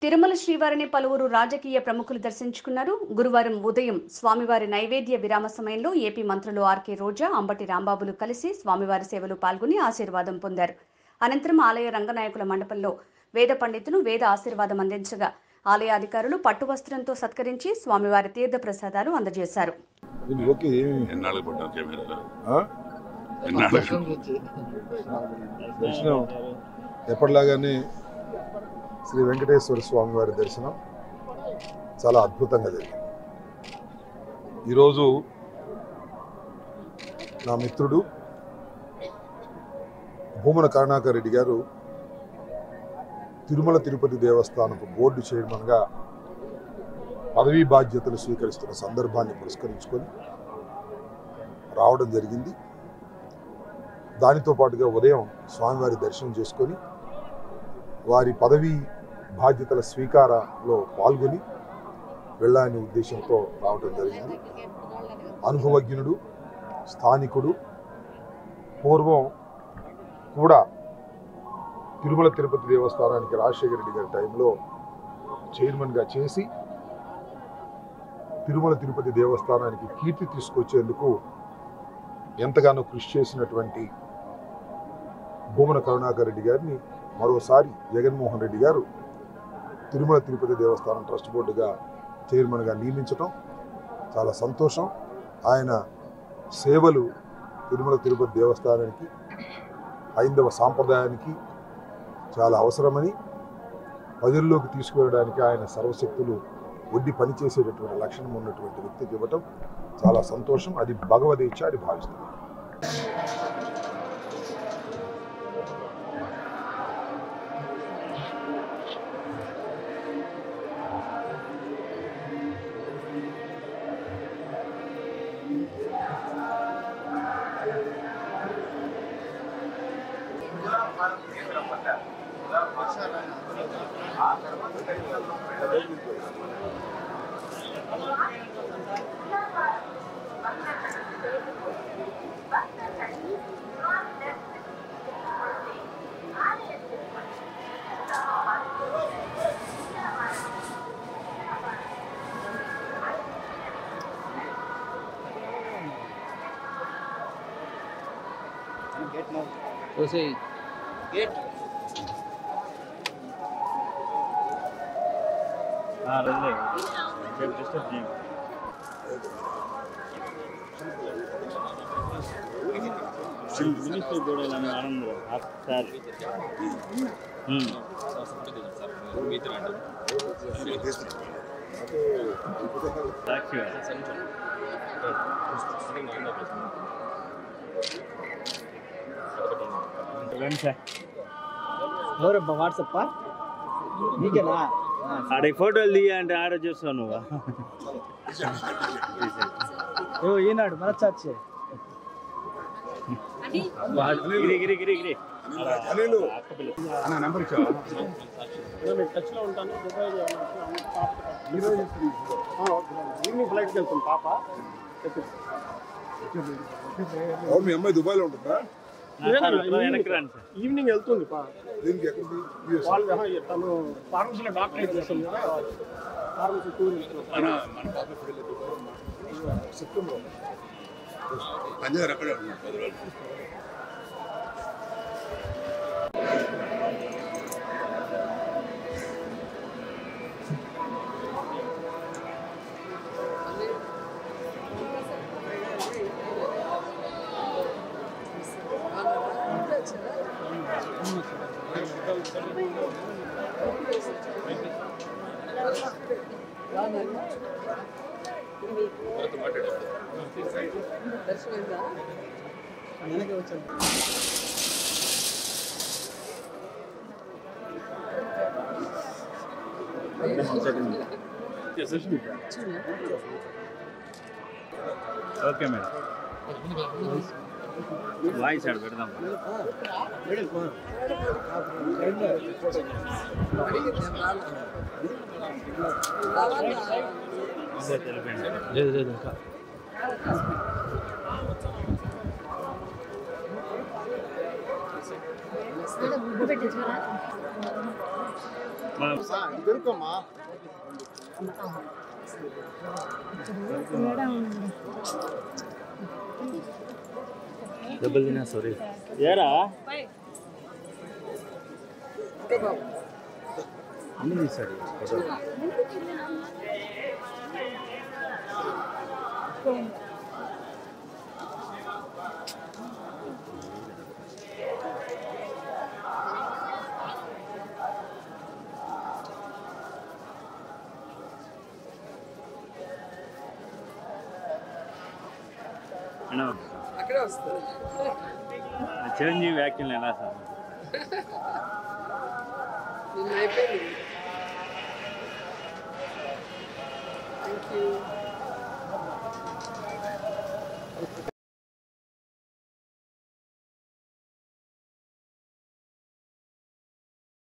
తిరుమల శ్రీవారిని పలువురు రాజకీయ ప్రముఖులు దర్శించుకున్నారు గురువారం ఉదయం స్వామివారి నైవేద్య విరామ సమయంలో ఏపీ మంత్రులు ఆర్కే రోజా అంబటి రాంబాబులు కలిసి స్వామివారి సేవలు పాల్గొని ఆశీర్వాదం పొందారు అనంతరం ఆలయ రంగనాయకుల మండపంలో వేద పండితులు వేద ఆశీర్వాదం అందించగా ఆలయ అధికారులు పట్టు వస్త్రంతో సత్కరించి స్వామివారి తీర్థ ప్రసాదాలు అందజేశారు ఇది ఓకే ఏమి ఎన్నాళ్ళు పట్టారు కెమెరాలో ఆ? ఎన్నాళ్ళు దర్శనం ఎప్పటిలాగానే శ్రీ వెంకటేశ్వర స్వామి వారి దర్శనం చాలా అద్భుతంగా జరిగింది ఈరోజు నా మిత్రుడు భూమన కరుణాకర్ రెడ్డి గారు తిరుమల తిరుపతి దేవస్థానపు బోర్డు చైర్మన్గా పదవీ బాధ్యతలు స్వీకరిస్తున్న సందర్భాన్ని పురస్కరించుకొని రావడం జరిగింది దానితో పాటుగా ఉదయం స్వామివారి దర్శనం చేసుకొని వారి పదవీ బాధ్యతల స్వీకారంలో పాల్గొని వెళ్ళాలనే ఉద్దేశంతో రావడం జరిగింది అనుభవజ్ఞుడు స్థానికుడు పూర్వం కూడా తిరుమల తిరుపతి దేవస్థానానికి రాజశేఖర రెడ్డి గారి టైంలో చైర్మన్గా చేసి తిరుమల తిరుపతి దేవస్థానానికి కీర్తి తీసుకొచ్చేందుకు ఎంతగానో కృషి చేసినటువంటి భూమన కరుణాకర్ రెడ్డి గారిని మరోసారి జగన్మోహన్ రెడ్డి గారు తిరుమల తిరుపతి దేవస్థానం ట్రస్ట్ బోర్డుగా చైర్మన్గా నియమించటం చాలా సంతోషం ఆయన సేవలు తిరుమల తిరుపతి దేవస్థానానికి హైందవ సాంప్రదాయానికి చాలా అవసరమని ప్రజల్లోకి తీసుకువెళ్ళడానికి ఆయన సర్వశక్తులు ఒడ్డి పనిచేసేటటువంటి లక్షణం ఉన్నటువంటి వ్యక్తికి ఇవ్వటం చాలా సంతోషం అది భగవదీచ్ఛ అని భావిస్తున్నాను చూసేయి మినిస్టర్ చూడాలని ఆనందం ఒకసారి సాక్షిగా రండి సార్ ఎవరబ్బా వాట్సప్పా నీకేనా ఆడ ఈ ఫోటోలు దిగా అంటే ఆడ చూస్తావు నువ్వు ఓ ఈనాడు మనచాచే గిరి గిరి గిరి గిరి టచ్లో ఉంటాను దుబాయ్ ఈవినింగ్ ఫ్లైట్కి వెళ్తాం పాప అవును మీ అమ్మాయి దుబాయ్లో ఉంటుందా వెనక్కి రండి సార్ ఈవినింగ్ వెళ్తుంది పా దీనికి ఎక్కడికి US? వాళ్ళు ఆహా, తను ఫార్మసీలో డాక్టరేట్ చేస్తుంది కదా ఫార్మసీ టూరిస్ట్ సెప్టెంబర్ పంజాబ్ అక్కడే ఉన్నాడు పది రోజులు వెనక వచ్చాను ఓకే మేడం వాయిస్ ఆడ పెడదాం తెలిపండి లేదు లేదు ఇంకా డబ్బులు తినా సారీ ఏరా అన్ని తీసాడు ఫోటో అన్నా అక్కడే వస్తారు చిరంజీవి వ్యాఖ్యలు ఎలా సార్ నిన్న అయిపోయింది థ్యాంక్ యూ